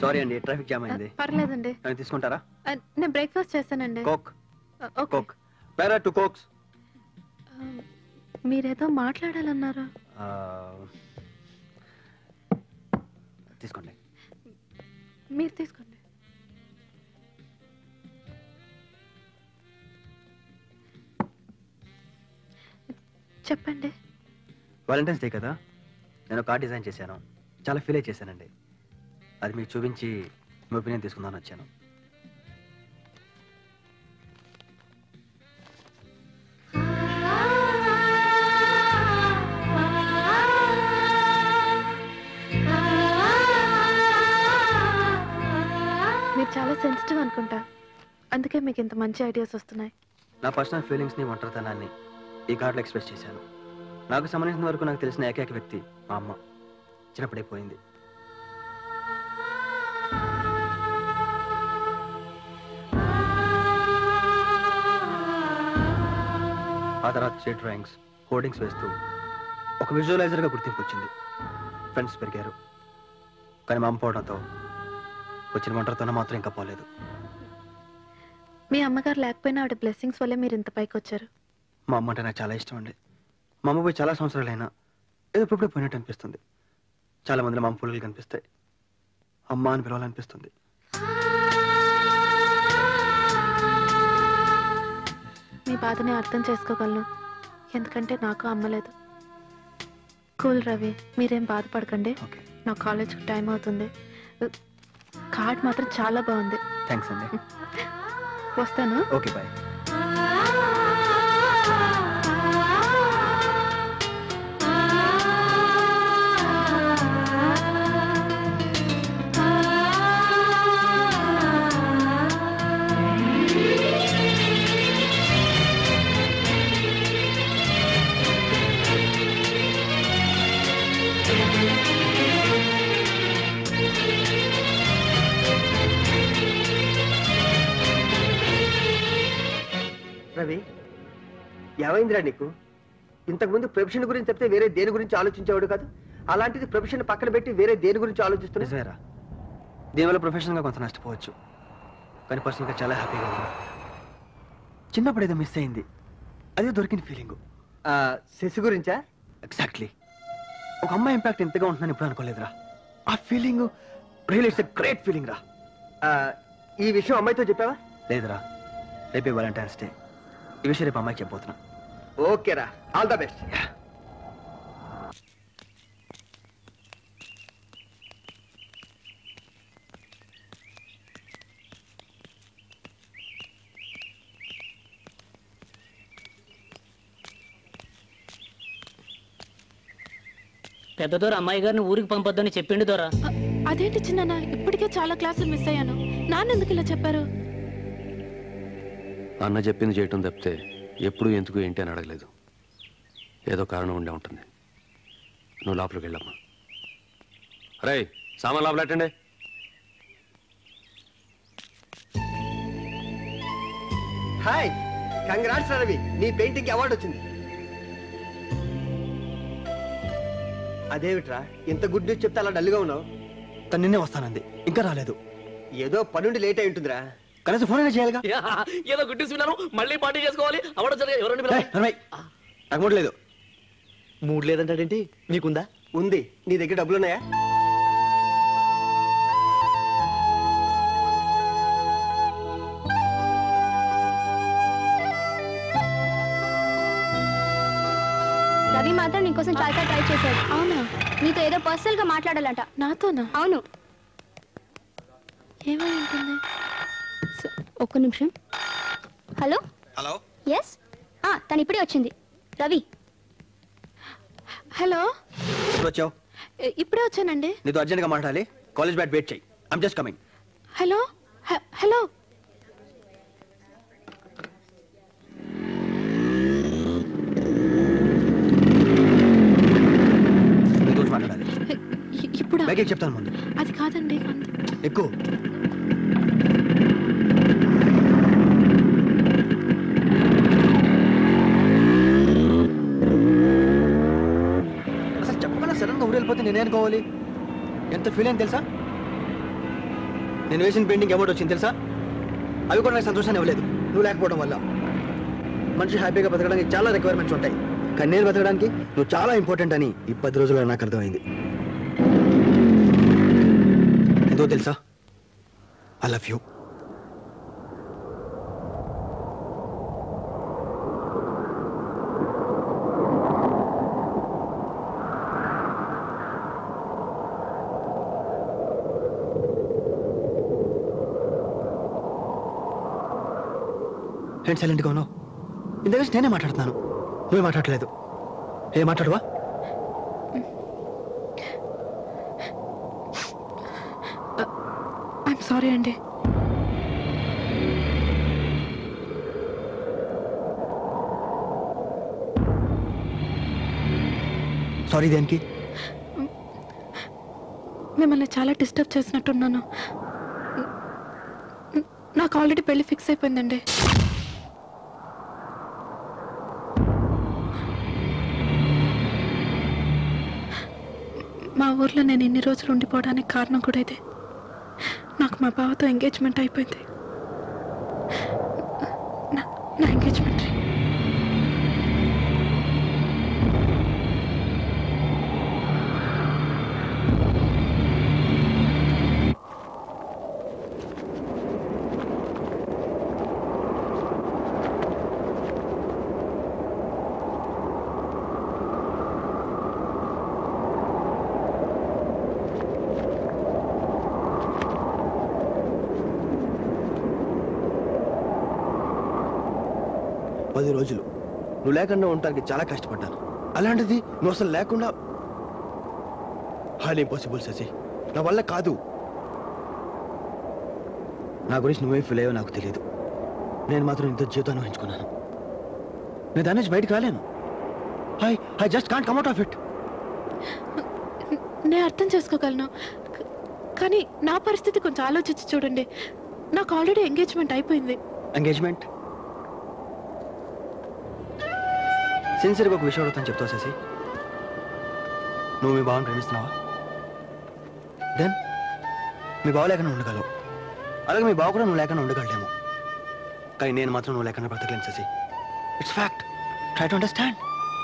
Sorry అండి traffic jam అయింది పర్లేదండి ఏమైనా తీసుకుంటారా ఆ, నేను బ్రేక్ఫాస్ట్ చేస్తానండి కోక్ ఆ, ఓకే కోక్ పేరా టు కోక్స్ ఆ, మీరేదో మాట్లాడాలన్నారు తీసుకోండి మీరు తీసుకోండి చెప్పండి వాలంటైన్స్ డే కదా నేను కార్డ్ డిజైన్ చేశాను చాలా ఫీల్ అయి చేశానండి అది మీకు చూపించి మీ ఒపీనియన్ తీసుకుందామని వచ్చాను మీరు చాలా సెన్సిటివ్ అనుకుంటా అందుకే మీకు ఇంత మంచి ఐడియాస్ వస్తున్నాయి నా పర్సనల్ ఫీలింగ్స్ని ఒంటరితనాన్ని ఈ కార్డులో ఎక్స్ప్రెస్ చేశాను నాకు సంబంధించిన వరకు నాకు తెలిసిన ఏకైక వ్యక్తి మా అమ్మ చిన్నప్పుడే పోయింది ఆ తర్వాత స్టేట్ డ్రాయింగ్స్ హోర్డింగ్స్ వేస్తూ ఒక విజువలైజర్గా గుర్తింపు వచ్చింది ఫ్రెండ్స్ పెరిగారు కానీ మా అమ్మ పోవడంతో వచ్చిన ఒంటరితనం మాత్రం ఇంకా పోలేదు మీ అమ్మగారు లేకపోయినా ఆవిడ బ్లెస్సింగ్స్ వల్లే మీరు ఇంత పైకి వచ్చారు మా అమ్మ అంటే నాకు చాలా ఇష్టం అండి మా అమ్మ పోయి చాలా సంవత్సరాలైనా ఏదో ఇప్పుడు పోయినట్టు అనిపిస్తుంది చాలా మందిలో మా అమ్మ పుల్లలు కనిపిస్తాయి అమ్మ అని పిలవాలనిపిస్తుంది మీ బాధని అర్థం చేసుకోగలను ఎందుకంటే నాకు అమ్మలేదు కూల్ రవి మీరేం బాధపడకండి ఓకే నా కాలేజ్కి టైం అవుతుంది కార్డ్ మాత్రం చాలా బాగుంది థ్యాంక్స్ అండి వస్తాను ఓకే బాయ్ రవి ఏమైందిరా నీకు ఇంతకుముందు ప్రొఫెషన్ గురించి చెప్తే వేరే దేని గురించి ఆలోచించేవాడు కాదు అలాంటిది ప్రొఫెషన్ పక్కన పెట్టి వేరే దేని గురించి ఆలోచిస్తున్నా నిజమేరా దీనివల్ల ప్రొఫెషనల్గా కొంత నష్టపోవచ్చు కానీ పర్సనల్గా చాలా హ్యాపీగా ఉన్నా చిన్నప్పుడు ఏదో మిస్ అయింది అదే దొరికిన ఫీలింగ్ ఆ, శశి గురించా ఎగ్జాక్ట్లీ ఒక అమ్మాయి ఇంపాక్ట్ ఎంతగా ఉంటుందని ఇప్పుడు అనుకోలేదురా ఆ feeling real it's great feeling రా ఆ, ఈ విషయం అమ్మాయితో చెప్పావా లేదురా రేపే వాలంటైన్స్ డే ఈ విషయం రేపు అమ్మాయికి చెప్పబోతున్నా ఓకేరా ఆల్ ద బెస్ట్ పెద్ద దొర అమ్మాయి గారిని ఊరికి పంపొద్దని చెప్పిండు దొర అ- అదేంటి చిన్న ఇప్పటికే చాలా క్లాసులు మిస్ అయ్యాను నాన్న ఎందుకు ఇలా చెప్పారు అన్న చెప్పింది చేయటం తప్పితే ఎప్పుడు ఎందుకు ఏంటి అని అడగలేదు ఏదో కారణం ఉండే ఉంటుంది నువ్వు లోపలికి వెళ్ళమ్మా రే సామాన్ లోపల పెట్టండి హాయ్ కంగ్రాట్స్ రవి నీ పెయింటింగ్ అవార్డు వచ్చింది అదేమిట్రా ఇంత గుడ్ న్యూస్ చెప్తే అలా డల్గా ఉన్నావు తను నిన్నే వస్తానంది ఇంకా రాలేదు ఏదో పనుండి లేట్ అయి ఉంటుందిరా కనీసం ఫోన్ అయినా చేయాలిగా ఏదో గుడ్డి విన్నాను మళ్ళీ పార్టీ చేసుకోవాలి అవడం జరిగే ఎవరండి ఏయ్, నడవయ్. నాకు మూడు లేదు మూడు లేదంటాడేంటి నీకుందా ఉంది నీ దగ్గర డబ్బులు ఉన్నాయా రవి మాత్రం నీకోసం చాలా ట్రై చేశాడు అవునా నీతో ఏదో పర్సనల్ గా మాట్లాడాలంట నాతోనా అవును ఏమై ఉంటుంది స- ఒక్క నిమిషం హలో హలో ఎస్ తను ఇప్పుడే వచ్చింది రవి హలో ఎప్పుడు వచ్చావు ఇ- ఇప్పుడే వచ్చానండి నీతో అర్జెంట్గా మాట్లాడాలి కాలేజ్ బ్యాట్ వెయిట్ చేయి ఐమ్ జస్ట్ కమింగ్ హలో హ- హలో నీతో వచ్చి మాట్లాడాలి ఇ- ఇప్పుడా బ్యాగ్ చెప్తాను ముందు అది కాదండి అంత ఎక్కువ అసలు చెప్పకుండా సడన్ గా ఊరు వెళ్ళిపోతే నేనే అనుకోవాలి ఎంత ఫీల్ అయింది తెలుసా నేను వేసిన పెయింటింగ్ అవార్డు వచ్చింది తెలుసా అవి కూడా నాకు సంతోషాన్ని ఇవ్వలేదు నువ్వు లేకపోవడం వల్ల మనిషి హ్యాపీగా బతకడానికి చాలా రిక్వైర్మెంట్స్ ఉంటాయి కానీ నేను బతకడానికి నువ్వు చాలా ఇంపార్టెంట్ అని ఈ పది రోజుల్లో నాకు అర్థమైంది ఎంతో తెలుసా ఐ లవ్ యూ ఏంటి సైలెంట్గా ఉన్నావు ఇంతగా నేనే మాట్లాడుతున్నాను నువ్వే మాట్లాడలేదు ఏ మాట్లాడవా ఐఎమ్ సారీ అండి సారీ దేనికి మిమ్మల్ని చాలా డిస్టర్బ్ చేసినట్టున్నాను న- నాకు ఆల్రెడీ పెళ్లి ఫిక్స్ అయిపోయిందండి మా ఊర్లో నేను ఇన్ని రోజులు ఉండిపోవడానికి కారణం కూడా ఇదే నాకు మా బావతో ఎంగేజ్మెంట్ అయిపోయింది నా- నా ఎంగేజ్మెంట్ రింగ్ పది రోజులు నువ్వు లేకుండా ఉండడానికి చాలా కష్టపడ్డాను అలాంటిది నువ్వు అసలు లేకుండా హాల్ ఇంపాసిబుల్ శశి నా వల్ల కాదు నా గురించి నువ్వే ఫీల్ అయ్యో నాకు తెలియదు నేను మాత్రం ఇంత జీవితాన్ని వహించుకున్నాను నేను దాని నుంచి బయటకు రాలేను I I just can't come out of it నేను అర్థం చేసుకోగలను క- కానీ నా పరిస్థితి కొంచెం ఆలోచించి చూడండి నాకు ఆల్రెడీ ఎంగేజ్మెంట్ అయిపోయింది ఎంగేజ్మెంట్ సిన్సియర్గా ఒక విషయం అడుగుతాను చెప్తావు శశి నువ్వు మీ బావని ప్రేమిస్తున్నావా దెన్ మీ బావ లేకుండా ఉండగలవు అలాగే మీ బావ కూడా నువ్వు లేకుండా ఉండగలడేమో కానీ నేను మాత్రం నువ్వు లేకుండా బ్రతకలేను Sashi it's fact try to understand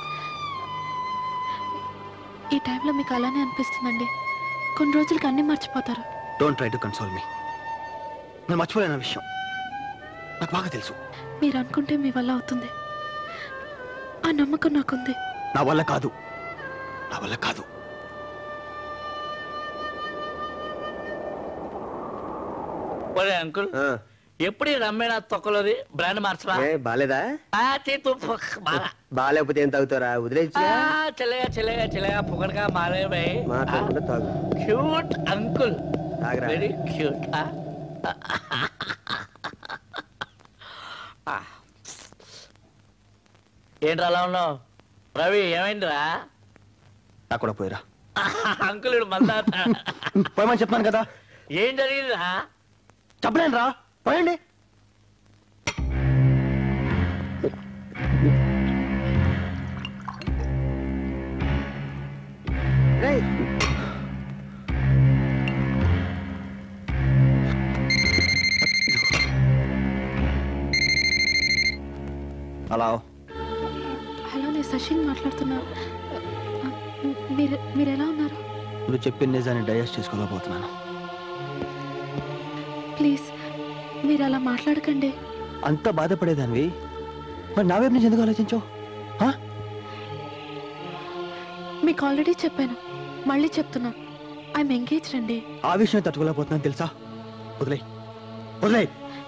ఈ టైంలో మీకు అలానే అనిపిస్తుందండి కొన్ని రోజులకి అన్నీ మర్చిపోతారు డోంట్ ట్రై టు కన్సోల్ మీ నేను మర్చిపోలేని విషయం నాకు బాగా తెలుసు మీరు అనుకుంటే మీ వల్ల అవుతుంది ఆ నమ్మకం నాకుంది నా వల్ల కాదు నా వల్ల కాదు ఒరే అంకుల్ ఎప్పుడు ఈ రమ్మేనా తొక్కలోది బ్రాండ్ మార్చరా ఏ బాలేదా ఆ, చేతు ఫక్ మారా. బాగాలేకపోతే ఏం తాగుతారా వదిలేచ్చు ఆ, చల్లగా చల్లగా చల్లగా పొగడగా మారే భయ్ మాట్లాడకుండా తాగు క్యూట్ అంకుల్ తాగరా వెరీ క్యూట్ ఏంట్రా అలా ఉన్నావు రవి ఏమైందిరా నాకు కూడా పోయిరా అంకుల్ ఇడు మందా పోయమని చెప్పాను కదా ఏం జరిగిందిరా చెప్పలేను రా పోయండి రేయ్, అలా హలో నేను శశిని మాట్లాడుతున్నా మీరు మీరు ఎలా ఉన్నారు నువ్వు చెప్పిన నిజాన్ని డైజెస్ట్ చేసుకోలేకపోతున్నాను ప్లీజ్ మీరు అలా మాట్లాడకండి అంత బాధపడేదానివి మరి నా వైపు నుంచి ఎందుకు ఆలోచించావు హా? మీకు ఆల్రెడీ చెప్పాను మళ్ళీ చెప్తున్నా ఐఎమ్ ఎంగేజ్ అండి ఆ విషయం తట్టుకోలేకపోతున్నాను తెలుసా వదిలే వదిలే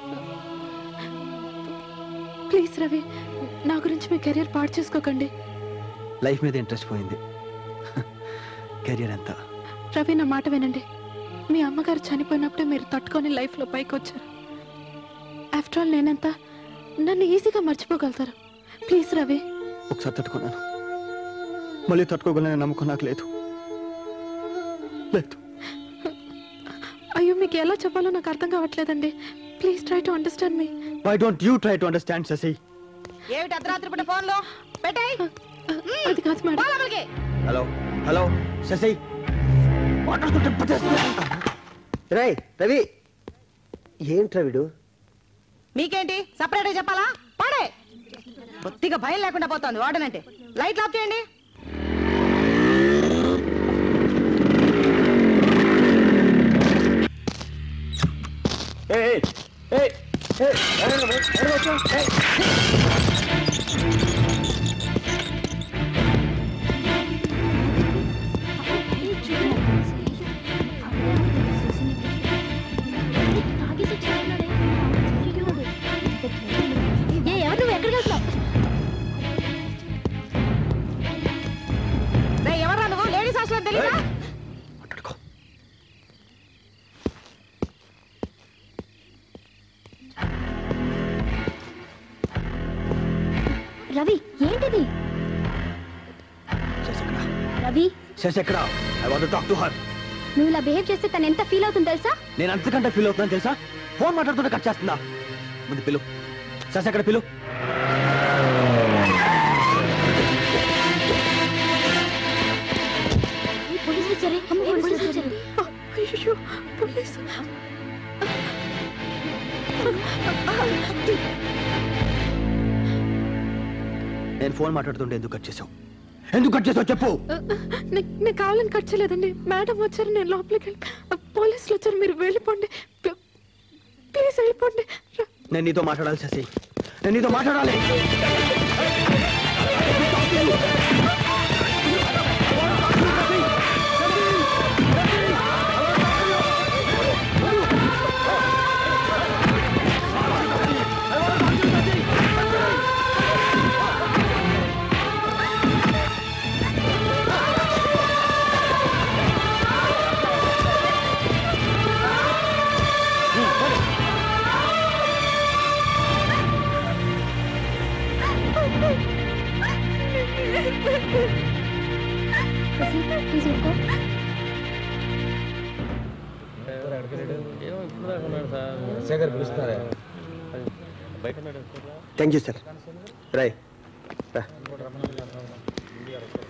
ప్లీజ్ రవి నా గురించి మీ కెరీర్ పాడు చేసుకోకండి లైఫ్ మీద ఇంట్రెస్ట్ పోయింది కెరియర్ ఎంత రవి నా మాట వినండి మీ అమ్మగారు చనిపోయినప్పుడే మీరు తట్టుకొని లైఫ్లో పైకి వచ్చారు ఆఫ్టర్ ఆల్ నేనెంత నన్ను ఈజీగా మర్చిపోగలుగుతారు ప్లీజ్ రవి ఒకసారి తట్టుకున్నాను మళ్ళీ తట్టుకోగలనే నమ్మకం నాకు లేదు లేదు అయ్యో మీకు ఎలా చెప్పాలో నాకు అర్థం కావట్లేదండి ప్లీజ్ ట్రై టు అండర్స్టాండ్ మీ why don't you try to understand Sashi ఏమిటి అర్ధరాత్రి పూట ఫోన్లో పెట్టాయి అది కాదు మేడం హలో హలో శశి మాట్లాడుతుంటే పట్టేస్తున్నా. రేయ్ రవి ఏంట్రా వీడు మీకేంటి సపరేట్గా చెప్పాలా పాడే బొత్తిగా భయం లేకుండా పోతోంది వాడనంటే లైట్లు ఆఫ్ చేయండి ఏ ఎవరు నువ్వు ఎక్కడికి వెళ్తున్నావు రే ఎవరా నువ్వు లేడీస్ హాస్టల్ తెలీదా మాట్లాడుకో రవి ఏంటిది Sasikala Ravi Sasikala I want talk to her నువ్వు ఇలా బిహేవ్ చేస్తే తను ఎంత ఫీల్ అవుతుందో తెలుసా నేను అంతకంటే ఫీల్ అవుతున్నాను తెలుసా ఫోన్ మాట్లాడుతుంటే కట్ చేస్తుందా ముందు పిలు శశికళ పిలు పోలీసులు వచ్చారే పోలీసులు వచ్చారు అయ్యో పోలీసు నేను ఫోన్ మాట్లాడుతుంటే ఎందుకు కట్ చేసావు ఎందుకు కట్ చేసావు చెప్పు నే- నేను కావాలని కట్ చేయలేదండి మేడం వచ్చారు నేను లోపలికి వెళ్ళి పోలీసులు వచ్చారు మీరు వెళ్ళిపోండి ప్ల- ప్లీజ్ వెళ్ళిపోండి ర- నేను నీతో మాట్లాడాలి శశి నేను నీతో మాట్లాడాలి ప్లీజ్ ఊరుకో థ్యాంక్ యూ సార్ రాయ్ రా.